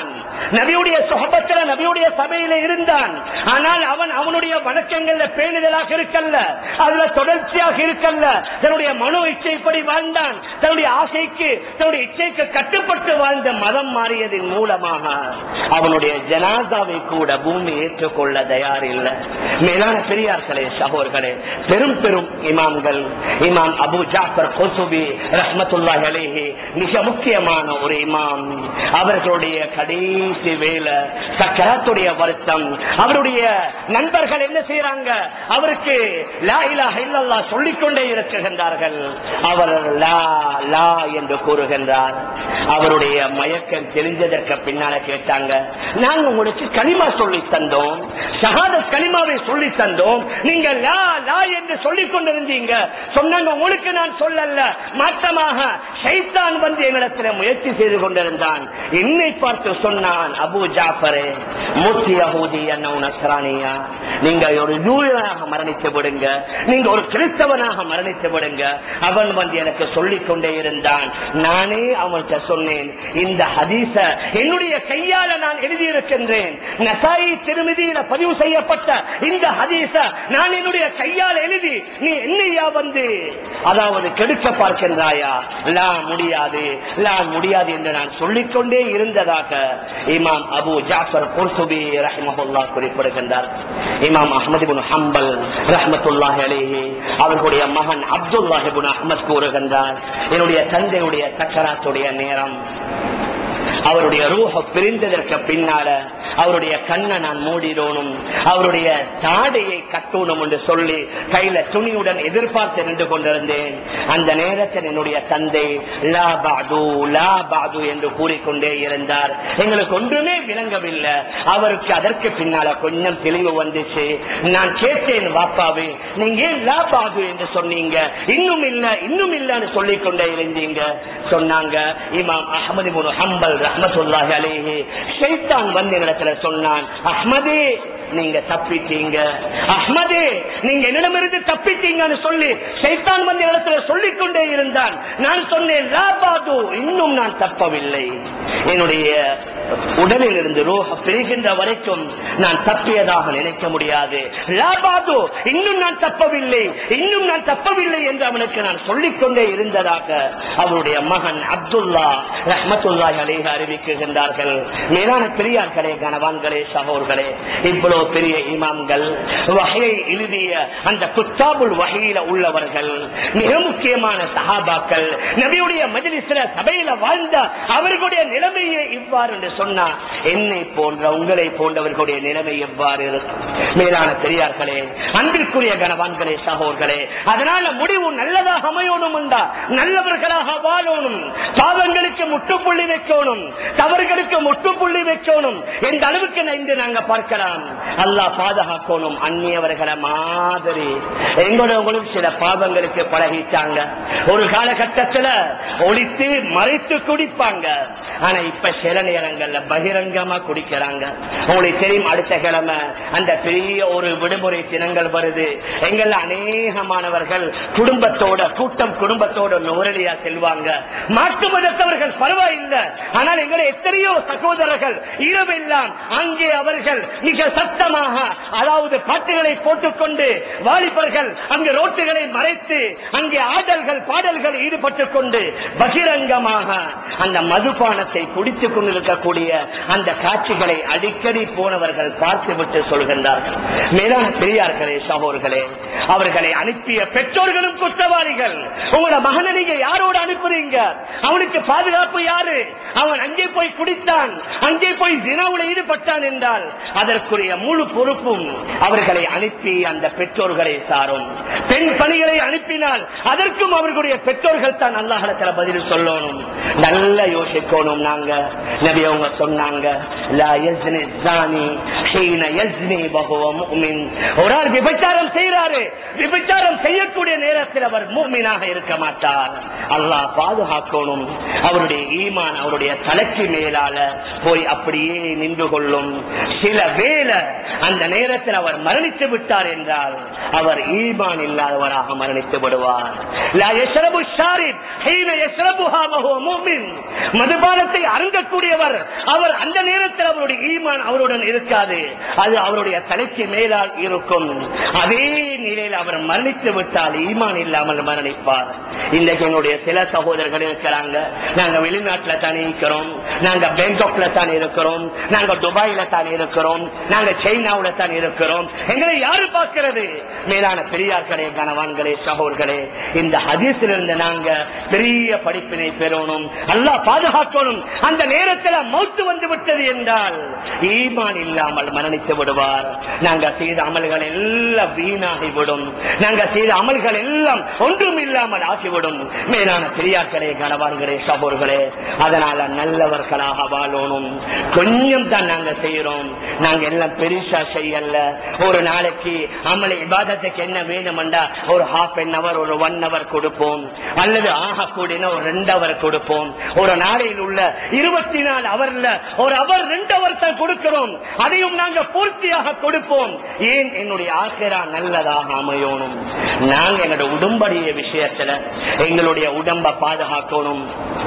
நபியுடைய சுகபத்திர நபியுடைய சபையில இருந்தான் ஆனால் அவன் அவனுடைய வணக்கங்கள்ல பேணுதலாக இருக்கல்ல அதுல தொடர்ச்சியாக இருக்கல்ல தன்னுடைய மனோ இச்சைப்படி வாழ்ந்தான் தன்னுடைய ஆசைக்கு தன்னுடைய இச்சைக்கு கட்டுப்பட்டு வாழ்ந்த மதம் மாறியதன் மூலமாக அவனுடைய ஜனாதாவை கூட பூமி ஏற்றுக்கொள்ள தயார் இல்லை மேலான பெரியார்களே சகோர்களே பெரும் பெரும் இமாம்கள் இமாம் அபு ஜாஃபர் கொசுபி ரஹ்மத்துல்லாஹி அலைஹி மிக முக்கியமான ஒரு இமாம் அவர்களுடைய கடைசி வேலை சக்கராத்துடைய வருத்தம் அவருடைய நண்பர்கள் என்ன செய்யறாங்க அவருக்கு லா இலாஹ இல்லல்லாஹ் சொல்லிக்கொண்டே இருக்குகின்றார்கள் அவர் லா லா என்று கூறுகின்றார் அவருடைய மயக்கம் தெரிஞ்சதற்கு பின்னால கேட்டாங்க நாங்க உங்களுக்கு களிமா சொல்லி தந்தோம் ஷஹாதத் களிமாவை சொல்லி தந்தோம் நீங்க லா லா என்று சொல்லிக் கொண்டிருந்தீங்க சொன்னாங்க உங்களுக்கு நான் சொல்லல மாற்றமாக ஷைத்தான் வந்து என்னிடத்தில் முயற்சி செய்து கொண்டிருந்தான் என்னை பார்த்து சொன்னான் அபு ஜாஃபரே மூர்த்தி யஹூதி என்ன நஸ்ரானியா நீங்க ஒரு யூதனாக மரணித்து விடுங்க நீங்க ஒரு கிறிஸ்தவனாக மரணித்து விடுங்க அவன் வந்து எனக்கு சொல்லிக் கொண்டே இருந்தான் நானே அவன்கிட்ட சொன்னேன் இந்த ஹதீஸ என்னுடைய கையால நான் எழுதியிருக்கின்றேன் நசாயி திருமதியில பதிவு செய்யப்பட்ட இந்த ஹதீஸ நான் என்னுடைய கையால் எழுதி நீ என்னையா வந்து அதாவது கெடுக்க பார்க்கின்றாயா லா முடியாது லா முடியாது என்று நான் சொல்லிக்கொண்டே இருந்ததாக இமாம் அபு ஜாஃபர் குர்சுபி ரஹ்மஹுல்லா குறிப்பிடுகின்றார் இமாம் அஹமது பின் ஹம்பல் ரஹ்மத்துல்லாஹி அலைஹி அவர்களுடைய மகன் அப்துல்லாஹி பின் அஹ்மத் கூறுகின்றார் என்னுடைய தந்தையுடைய சக்கராத்துடைய நேரம் அவருடைய ரூஹ பிரிந்ததற்கு பின்னால அவருடைய கண்ணை நான் மூடிடணும் அவருடைய தாடையை கட்டணும் என்று சொல்லி கையில துணியுடன் எதிர்பார்த்து நின்று கொண்டிருந்தேன் அந்த நேரத்தில் என்னுடைய தந்தை லா பாது லா பாது என்று கூறிக்கொண்டே இருந்தார் எங்களுக்கு ஒன்றுமே விளங்கவில்லை அவருக்கு அதற்கு பின்னால கொஞ்சம் தெளிவு வந்துச்சு நான் கேட்டேன் வாப்பாவே நீங்க ஏன் லா பாது என்று சொன்னீங்க இன்னும் இல்ல இன்னும் இல்லன்னு சொல்லிக் கொண்டே இருந்தீங்க சொன்னாங்க இமாம் அஹமது முன் ஹம்பல் ரஹமத்துல்லாஹி அலைஹி ஷைத்தான் வந்து இடத்துல சொன்னான் அஹ்மதே நீங்க தப்பிட்டீங்க அஹ்மதே நீங்க என்னிடமிருந்து தப்பிட்டீங்கன்னு சொல்லி சைத்தான் வந்து இடத்துல சொல்லிக் கொண்டே இருந்தான் நான் சொன்னேன் லா பாது இன்னும் நான் தப்பவில்லை என்னுடைய உடலில் இருந்து ரோக பிரிகின்ற வரைக்கும் நான் தப்பியதாக நினைக்க முடியாது லா பாது இன்னும் நான் தப்பவில்லை இன்னும் நான் தப்பவில்லை என்று அவனுக்கு நான் சொல்லிக் கொண்டே இருந்ததாக அவருடைய மகன் அப்துல்லா ரஹமத்துல்லாஹி அலைஹி அறிவிக்கின்றார்கள் மேலான பெரியார்களே கனவான்களே சகோர்களே இவ்வளவு பெரிய இமாம்கள் வகையை எழுதிய அந்த குத்தாபுல் வகையில உள்ளவர்கள் மிக முக்கியமான சஹாபாக்கள் நபியுடைய மஜ்லிஸ்ல சபையில வாழ்ந்த அவர்களுடைய நிலைமையை இவ்வாறு என்று சொன்னா என்னை போன்ற உங்களை போன்றவர்களுடைய நிலைமை எவ்வாறு இருக்கும் மேலான பெரியார்களே அன்பிற்குரிய கனவான்களே சகோர்களே அதனால முடிவு நல்லதாக அமையணும் உண்டா நல்லவர்களாக வாழணும் பாவங்களுக்கு முட்டுப்புள்ளி வைக்கணும் தவறுகளுக்கு முட்டுப்புள்ளி வைக்கணும் எந்த அளவுக்கு இன்று நாங்க பார்க்கலாம் அல்லாஹ் பாதுகாக்கணும் அந்நியவர்களை மாதிரி எங்களோட சில பாவங்களுக்கு பழகிட்டாங்க ஒரு காலகட்டத்துல ஒழித்து மறைத்து குடிப்பாங்க ஆனா இப்ப சில நேரங்கள்ல பகிரங்கமா குடிக்கிறாங்க உங்களுக்கு தெரியும் அடுத்த கிழமை அந்த பெரிய ஒரு விடுமுறை தினங்கள் வருது எங்கள்ல அநேகமானவர்கள் குடும்பத்தோட கூட்டம் குடும்பத்தோட நுவரலியா செல்வாங்க மாற்று மதத்தவர்கள் பரவாயில்லை ஆனால் எங்களை எத்தனையோ சகோதரர்கள் இரவெல்லாம் அங்கே அவர்கள் மிக சத்தமாக அதாவது பாட்டுகளை போட்டுக்கொண்டு வாலிபர்கள் அங்கு ரோட்டுகளை மறைத்து அங்கே ஆடல்கள் பாடல்கள் ஈடுபட்டுக் கொண்டு பகிரங்கமாக அந்த மதுபானத்தை குடித்துக் கொண்டிருக்கக்கூடிய அந்த காட்சிகளை அடிக்கடி போனவர்கள் பார்த்துவிட்டு சொல்கின்றார்கள் மேலான பெரியார்களே சகோர்களே அவர்களை அனுப்பிய பெற்றோர்களும் குற்றவாளிகள் உங்களோட மகனை நீங்க யாரோடு அனுப்புறீங்க அவனுக்கு பாதுகாப்பு யாரு அவன் அங்கே போய் குடித்தான் அங்கே போய் தினவுல ஈடுபட்டான் என்றால் அதற்குரிய முழு பொறுப்பும் அவர்களை அனுப்பி அந்த பெற்றோர்களை சாரும் பெண் பணிகளை அனுப்பினால் அதற்கும் அவர்களுடைய பெற்றோர்கள் தான் அல்லாஹிடத்துல பதில் சொல்லணும் நல்ல யோசிக்கணும் நாங்க நபி அவங்க சொன்னாங்க லா யஸ்னி ஸானி ஹீன யஸ்னி வஹுவ முஃமின் ஒரு ஆள் விபச்சாரம் செய்யறாரு விபச்சாரம் செய்யக்கூடிய நேரத்தில் அவர் மூமினாக இருக்க மாட்டார் அல்லாஹ் பாதுகாக்கணும் அவருடைய ஈமான் அவருடைய தலைக்கு மேலால போய் அப்படியே நின்று கொள்ளும் சில வேளை அந்த நேரத்தில் அவர் மரணித்து விட்டார் என்றால் அவர் ஈமான் இல்லாதவராக மரணித்து விடுவார் லா யஷ்ரபு ஷாரிப் ஹீன யஷ்ரபுஹா வஹுவ முஃமின். மதுபானத்தை அருந்தக்கூடியவர் அவர் அந்த நேரத்தில் அவருடைய ஈமான் அவருடன் இருக்காது அது அவருடைய தலைக்கு மேலால் இருக்கும் அதே நிலையில் அவர் மரணித்து விட்டால் ஈமான் இல்லாமல் மரணிப்பார் இன்றைக்கு என்னுடைய சில சகோதரர்கள் இருக்கிறாங்க நாங்க வெளிநாட்டுல தானே இருக்கிறோம் நாங்க பேங்காக்ல தான் இருக்கிறோம் நாங்க துபாயில தான் இருக்கிறோம் நாங்க சைனாவுல தான் இருக்கிறோம் எங்களை யாரு பார்க்கிறது மேலான பெரியார்களே கணவான்களே சகோதர்களே இந்த ஹதீஸிலிருந்து நாங்க பெரிய படிப்பினை பெறணும் அல்லாஹ் பாதுகாக்கணும் அந்த நேரத்தில் மௌத்து வந்து விட்டது என்றால் ஈமான் இல்லாமல் மரணித்து விடுவார் நாங்க செய்த அமல்கள் எல்லாம் வீணாகிவிடும் நாங்க செய்த அமல்கள் எல்லாம் ஒன்றும் இல்லாமல் ஆகிவிடும் மேலான பெரியார்களே கணவான்களே சகோதர்களே அதனால நல்லவர்களாக வாழணும் கொஞ்சம் தான் நாங்க செய்யறோம் நாங்க எல்லாம் பெருசா செய்யல ஒரு நாளைக்கு அமல இபாதத்துக்கு என்ன வேணுமெண்டா ஒரு ஹாஃப் அன் அவர் ஒரு ஒன் அவர் கொடுப்போம் அல்லது ஆக கூடின ஒரு ரெண்டு அவர் கொடுப்போம் ஒரு நாளையில் உள்ள இருபத்தி நாலு அவர்ல ஒரு அவர் ரெண்டு அவர் தான் கொடுக்கிறோம் அதையும் நாங்க பூர்த்தியாக கொடுப்போம் ஏன் என்னுடைய ஆசிரா நல்லதாக அமையணும் நாங்க எங்களுடைய உடம்படிய விஷயத்துல எங்களுடைய உடம்ப பாதுகாக்கணும்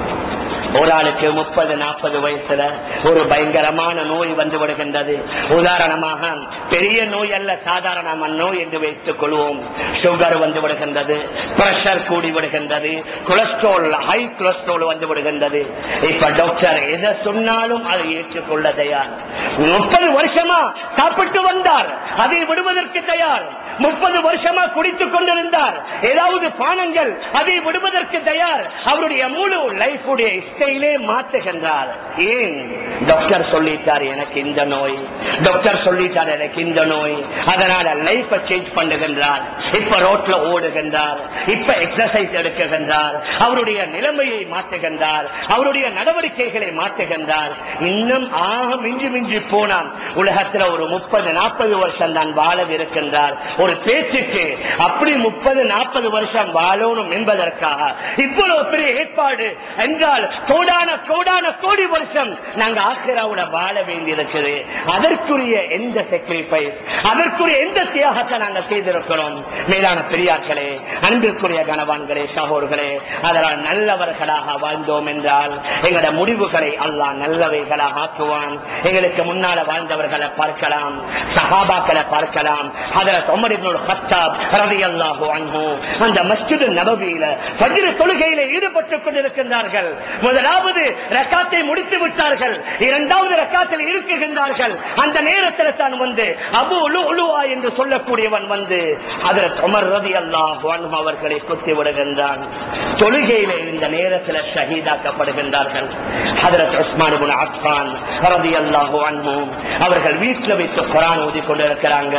ஒரு ஆளுக்கு முப்பது நாற்பது வயசுல ஒரு பயங்கரமான நோய் வந்து விடுகின்றது உதாரணமாக பெரிய நோய் அல்ல சாதாரணமான நோய் என்று வைத்துக் கொள்வோம் சுகர் வந்து விடுகின்றது பிரஷர் கூடி விடுகின்றது கொலஸ்ட்ரால் ஹை கொலஸ்ட்ரால் வந்து விடுகின்றது இப்ப டாக்டர் எதை சொன்னாலும் அதை ஏற்றுக்கொள்ள தயார் முப்பது வருஷமா சாப்பிட்டு வந்தார் அதை விடுவதற்கு தயார் முப்பது வருஷமா குடித்துக் கொண்டிருந்தார் ஏதாவது பானங்கள் அதை விடுவதற்கு தயார் அவருடைய முழு லைஃபுடைய ஸ்டைலே மாற்றுகின்றார் ஏன் டாக்டர் சொல்லிட்டார் எனக்கு இந்த நோய் டாக்டர் சொல்லிட்டார் எனக்கு இந்த நோய் அதனால லைஃப சேஞ்ச் பண்ணுகின்றார் இப்ப ரோட்ல ஓடுகின்றார் இப்ப எக்ஸசைஸ் எடுக்குகின்றார் அவருடைய நிலைமையை மாற்றுகின்றார் அவருடைய நடவடிக்கைகளை மாற்றுகின்றார் இன்னும் ஆக மிஞ்சி மிஞ்சி போனான் உலகத்துல ஒரு முப்பது நாற்பது வருஷம் தான் வாழவிருக்கின்றார் ஒரு பேச்சுக்கு அப்படி முப்பது நாற்பது வருஷம் வாழணும் என்பதற்காக இவ்வளவு பெரிய ஏற்பாடு என்றால் கோடான கோடான கோடி வருஷம் நாங்க ஆசிராவோட வாழ வேண்டியிருக்குது அதற்குரிய எந்த செக்ரிஃபைஸ் அதற்குரிய எந்த தியாகத்தை நாங்க செய்திருக்கிறோம் மேலான பெரியார்களே அன்பிற்குரிய கணவான்களே சகோர்களே அதனால் நல்லவர்களாக வாழ்ந்தோம் என்றால் எங்களோட முடிவுகளை அல்லாஹ் நல்லவைகளாக ஆக்குவான் எங்களுக்கு முன்னால வாழ்ந்தவர்களை பார்க்கலாம் சஹாபாக்களை பார்க்கலாம் அதில் தொமரிபுல் ஹத்தாப் ரலியல்லாஹு அன்ஹு அந்த மஸ்ஜித் நபவியில ஃபஜ்ர் தொழுகையில ஈடுபட்டுக் கொண்டிருக்கின்றார்கள் முதலாவது ரக்காத்தை முடித்து விட்டார்கள் இரண்டாவது ரக்காத்தில் இருக்குகின்றார்கள் அந்த நேரத்தில் தான் வந்து அபு லுலுவா என்று சொல்லக்கூடியவன் வந்து அதில் உமர் ரலியல்லாஹு அன்ஹு அவர்களை குத்தி விடுகின்றான் தொழுகையில இந்த நேரத்தில் ஷஹீதாக்கப்படுகின்றார்கள் ஹதரத் உஸ்மான் இப்னு அஃபான் ரலியல்லாஹு அன்ஹு அவர்கள் வீட்டில் வைத்து குர்ஆன் ஓதி கொண்டிருக்கிறாங்க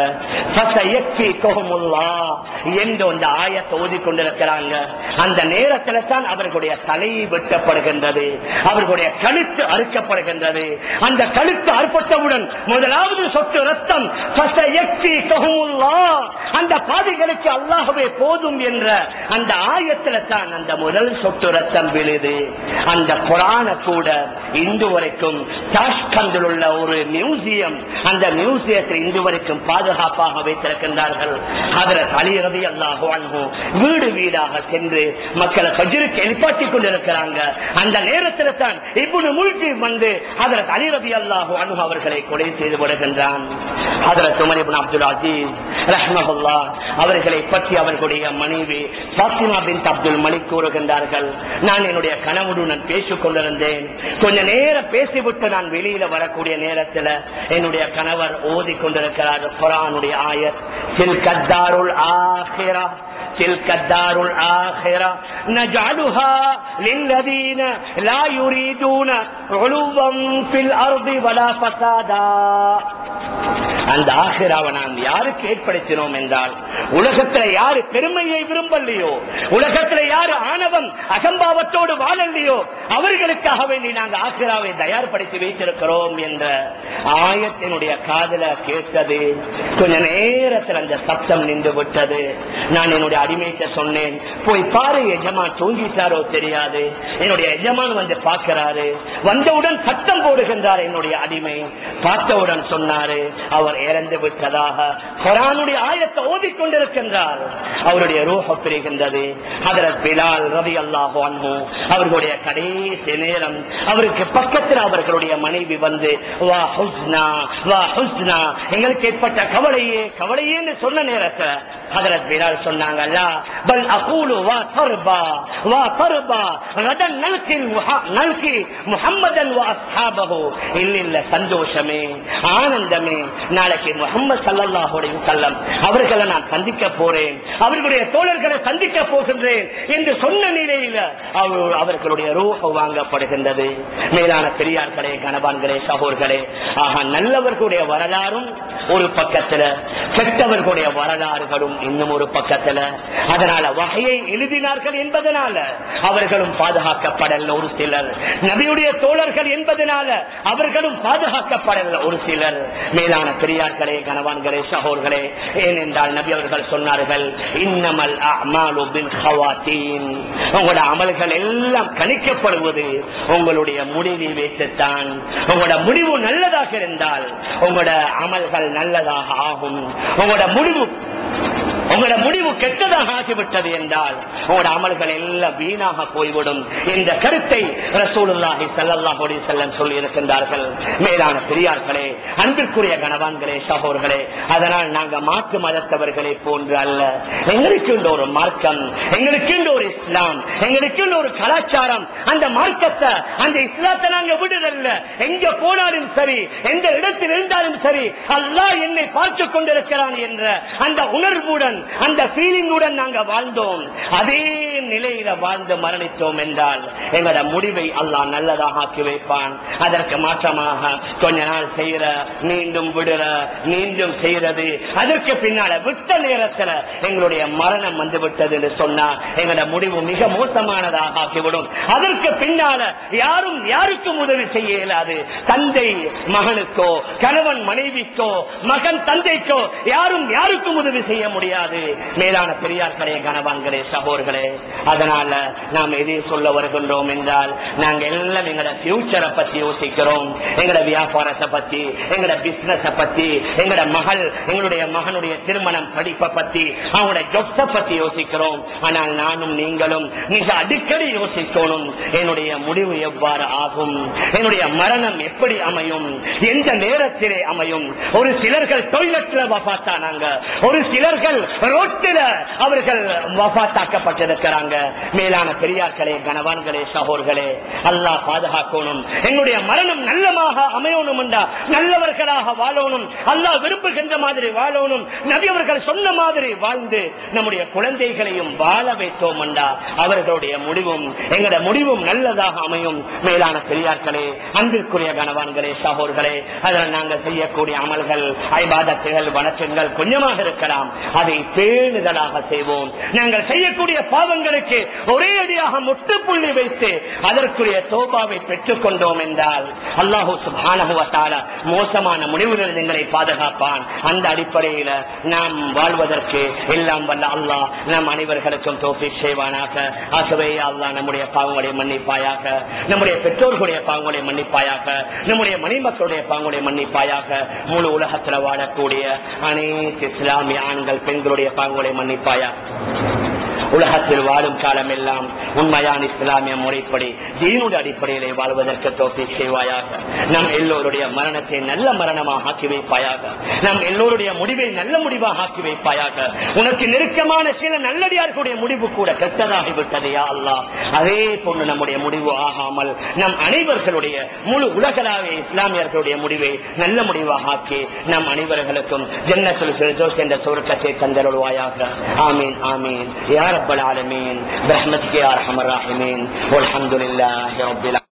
ஃபசயக்ஃபிகுமுல்லாஹ் என்று அந்த ஆயத்தை ஓதி கொண்டிருக்கிறாங்க அந்த நேரத்தில் தான் அவர்களுடைய தலை வெட்டப்படுகின்றது அவர்களுடைய கழுத்து அறுக்கப்படுகின்றது அந்த கழுத்து அறுப்பட்டவுடன் முதலாவது சொட்டு ரத்தம் ஃபசயக்ஃபிகுமுல்லாஹ் அந்த பாதைகளுக்கு அல்லாஹ்வே போதும் என்ற அந்த ஆயத்துல தான் அந்த முதல் சொட்டு ரத்தம் விழுது அந்த குரான கூட இன்று வரைக்கும் தாஷ்கந்தில் உள்ள ஒரு மியூசியம் அந்த மியூசியத்தை இன்று வரைக்கும் பாதுகாப்பாக வைத்திருக்கின்றார்கள் அதில் அலிரதி அல்லாஹோ அன்பு வீடு வீடாக சென்று மக்களை கஜருக்கு எழுப்பாட்டிக் கொண்டிருக்கிறாங்க அந்த நேரத்தில் தான் இப்புனு முழுக்கி வந்து அதில் அலிரதி அல்லாஹோ அன்பு அவர்களை கொலை செய்து விடுகின்றான் அதில் துமர் இப்னு அப்துல் அசீஸ் ரஹ்மஹுல்லா அவர்களை பற்றி அவர்களுடைய மனைவி பாத்திமா பின் அப்துல் மலிக் கூறுகின்றார்கள் நான் என்னுடைய கணவனுடன் பேசிக் கொண்டிருந்தேன் கொஞ்ச நேரம் பேசிவிட்டு நான் வெளியில வரக்கூடிய நேரத்தில் என்னுடைய கணவர் ஓதி கொண்டிருக்கிறார் குரானுடைய ஆயத் தில் கத்தாருள் ஆஹிரா تلك الدار الآخرة نجعلها للذين لا يريدون علوا في الأرض ولا فسادا அந்த ஆசிராவை நாம் யாருக்கு ஏற்படுத்தினோம் என்றால் உலகத்துல யாரு பெருமையை விரும்பலையோ உலகத்துல யாரு ஆணவம் அசம்பாவத்தோடு வாழலையோ அவர்களுக்காக வேண்டி நாங்கள் ஆசிராவை தயார்படுத்தி வைத்திருக்கிறோம் என்ற ஆயத்தினுடைய காதல கேட்டது கொஞ்ச நேரத்தில் அந்த சப்தம் நின்று விட்டது நான் என்னுடைய அடிமைத்த சொன்னேன் போய் பாரு எஜமான் தூங்கிட்டாரோ தெரியாது என்னுடைய எஜமான் வந்து பார்க்கிறாரு வந்தவுடன் சத்தம் போடுகின்றார் என்னுடைய அடிமை பார்த்தவுடன் சொன்னாரு அவர் இறந்து விட்டதாக குரானுடைய ஆயத்தை ஓதிக்கொண்டிருக்கின்றார் அவருடைய ரூஹ பிரிகின்றது அதற்கு பிலால் ரவி அல்லாஹோ அவர்களுடைய கடைசி நேரம் அவருக்கு பக்கத்தில் அவர்களுடைய மனைவி வந்து வா ஹுஸ்னா வா ஹுஸ்னா எங்களுக்கு ஏற்பட்ட கவலையே கவலையேன்னு சொன்ன நேரத்தை ஹதரத் பிலால் சொன்னாங்க "லா, பல் அகூலு வா தர்பா வா தர்பா ரதன் நல்கி முஹ- நல்கி முஹம்மதன் வா அஸ்ஹாபஹு." இல்ல இல்ல சந்தோஷமே ஆனந்தமே நாளைக்கு முகமது சல்லல்லாஹு அலைஹி வஸல்லம் அவர்களை நான் சந்திக்க போறேன் அவர்களுடைய தோழர்களை சந்திக்க போகின்றேன் என்று சொன்ன நிலையில அவர் அவர்களுடைய ரூஹ வாங்கப்படுகின்றது மேலான பெரியார்களே கணவான்களே சகோர்களே ஆக நல்லவர்களுடைய வரலாறும் ஒரு பக்கத்துல கெட்டவர்களுடைய வரலாறுகளும் இன்னும் ஒரு பக்கத்துல அதனால வகையை எழுதினார்கள் என்பதனால அவர்களும் பாதுகாக்கப்படல ஒரு சிலர் நபியுடைய தோழர்கள் என்பதனால அவர்களும் பாதுகாக்கப்படல ஒரு சிலர் மேலான பெரியார்களே கணவான்களே சகோர்களே ஏனென்றால் நபி அவர்கள் சொன்னார்கள் இன்னமல் அஅமாலு பில் ஹவாத்தீன் உங்களோட அமல்கள் எல்லாம் கணிக்கப்படுவது உங்களுடைய முடிவை வைத்துத்தான் உங்களோட முடிவு நல்லதாக இருந்தால் உங்களோட அமல்கள் நல்லதாக ஆகும் உங்களோட முடிவு உங்களோட முடிவு கெட்டதாக ஆகிவிட்டது என்றால் உங்களோட அமல்கள் எல்லாம் வீணாக போய்விடும் இந்த கருத்தை ரசூலுல்லாஹி ஸல்லல்லாஹு அலைஹி வஸல்லம் சொல்லி இருக்கின்றார்கள் மேலான பெரியார்களே அன்பிற்குரிய கணவான்களே சகோதரர்களே அதனால் நாங்க மாற்று மதத்தவர்களை போன்று அல்ல எங்களுக்கு இந்த ஒரு மார்க்கம் எங்களுக்கு இந்த ஒரு இஸ்லாம் எங்களுக்கு இந்த ஒரு கலாச்சாரம் அந்த மார்க்கத்தை அந்த இஸ்லாத்தை நாங்க விடுதல்ல எங்க போனாலும் சரி எந்த இடத்தில் இருந்தாலும் சரி அல்லாஹ் என்னை பார்த்துக் கொண்டிருக்கிறான் என்ற அந்த உணர்வுடன் அந்த ஃபீலிங்குடன் நாங்க வாழ்ந்தோம் அதே நிலையில வாழ்ந்து மரணித்தோம் என்றால் எங்களோட முடிவை அல்லாஹ் நல்லதாக ஆக்கி வைப்பான் அதற்கு மாற்றமாக கொஞ்ச நாள் செய்யற மீண்டும் விடுற மீண்டும் செய்யறது அதற்கு பின்னால விட்ட நேரத்துல எங்களுடைய மரணம் வந்து விட்டது என்று சொன்னா எங்களோட முடிவு மிக மோசமானதாக ஆக்கிவிடும் அதற்கு பின்னால யாரும் யாருக்கும் உதவி செய்ய இயலாது தந்தை மகனுக்கோ கணவன் மனைவிக்கோ மகன் தந்தைக்கோ யாரும் யாருக்கும் உதவி செய்ய முடியாது மேலான பெரியார்களே கணவான்களே சகோர்களே அதனால நாம் எதை சொல்ல வருகின்றோம் என்றால் நாங்க எல்லாம் எங்களோட ஃபியூச்சரை பத்தி யோசிக்கிறோம் எங்களோட வியாபாரத்தை பத்தி எங்களோட பிசினஸ் பத்தி எங்களோட மகள் எங்களுடைய மகனுடைய திருமணம் படிப்பை பத்தி அவங்களோட ஜொப்ஸ பத்தி யோசிக்கிறோம் ஆனால் நானும் நீங்களும் மிக அடிக்கடி யோசிக்கணும் என்னுடைய முடிவு எவ்வாறு ஆகும் என்னுடைய மரணம் எப்படி அமையும் எந்த நேரத்திலே அமையும் ஒரு சிலர்கள் டொய்லெட்ல வபாத்தானாங்க ஒரு சிலர்கள் ரோட்டில அவர்கள் வபாத்தாக்கப்பட்டிருக்கிறாங்க மேலான பெரியார்களே கணவான்களே சகோர்களே அல்லாஹ் பாதுகாக்கணும் எங்களுடைய மரணம் நல்லமாக அமையணும் என்றா நல்லவர்களாக வாழணும் அல்லாஹ் விரும்புகின்ற மாதிரி வாழணும் நபி அவர்கள் சொன்ன மாதிரி வாழ்ந்து நம்முடைய குழந்தைகளையும் வாழ வைத்தோம் என்றா அவர்களுடைய முடிவும் எங்களுடைய முடிவும் நல்லதாக அமையும் மேலான பெரியார்களே அன்பிற்குரிய கணவான்களே சகோர்களே அதில் நாங்கள் செய்யக்கூடிய அமல்கள் ஐபாதத்துகள் வணக்கங்கள் கொஞ்சமாக இருக்கலாம் அதை பேணுதலாக செய்வோம் நாங்கள் செய்யக்கூடிய பாவங்களுக்கு ஒரே அடியாக முட்டுப்புள்ளி வைத்து அதற்குரிய தோபாவை பெற்றுக் கொண்டோம் என்றால் அல்லாஹூ சுபானகுவத்தால மோசமான முடிவுகள் எங்களை பாதுகாப்பான் அந்த அடிப்படையில நாம் வாழ்வதற்கு எல்லாம் வல்ல அல்லாஹ் நம் அனைவர்களுக்கும் தோப்பி செய்வானாக ஆகவே அல்லாஹ் நம்முடைய பாவங்களை மன்னிப்பாயாக நம்முடைய பெற்றோர்களுடைய பாவங்களை மன்னிப்பாயாக நம்முடைய மணிமக்களுடைய பாவங்களை மன்னிப்பாயாக முழு உலகத்தில் வாழக்கூடிய அனைத்து இஸ்லாமிய ஆண்கள் பெண்களுடைய பாவங்களை மன்னிப்பாயாக உலகத்தில் வாழும் காலம் எல்லாம் உண்மையான இஸ்லாமிய முறைப்படி தீனுடைய அடிப்படையிலே வாழ்வதற்கு தோப்பி செய்வாயாக நம் எல்லோருடைய மரணத்தை நல்ல மரணமாக ஆக்கி வைப்பாயாக நம் எல்லோருடைய முடிவை நல்ல முடிவாக ஆக்கி வைப்பாயாக உனக்கு நெருக்கமான சில நல்லடியார்களுடைய முடிவு கூட கெட்டதாகி விட்டது யா அல்லாஹ் அதே போன்று நம்முடைய முடிவு ஆகாமல் நம் அனைவர்களுடைய முழு உலகளாவிய இஸ்லாமியர்களுடைய முடிவை நல்ல முடிவாக ஆக்கி நம் அனைவர்களுக்கும் ஜன்னத்துல் ஃபிர்தௌஸ் என்ற சுவர்க்கத்தை தந்தருள்வாயாக ஆமீன் ஆமீன் யா ரப்பல் ஆலமீன் برحمتك يا ارحم الراحمين والحمد لله رب العالمين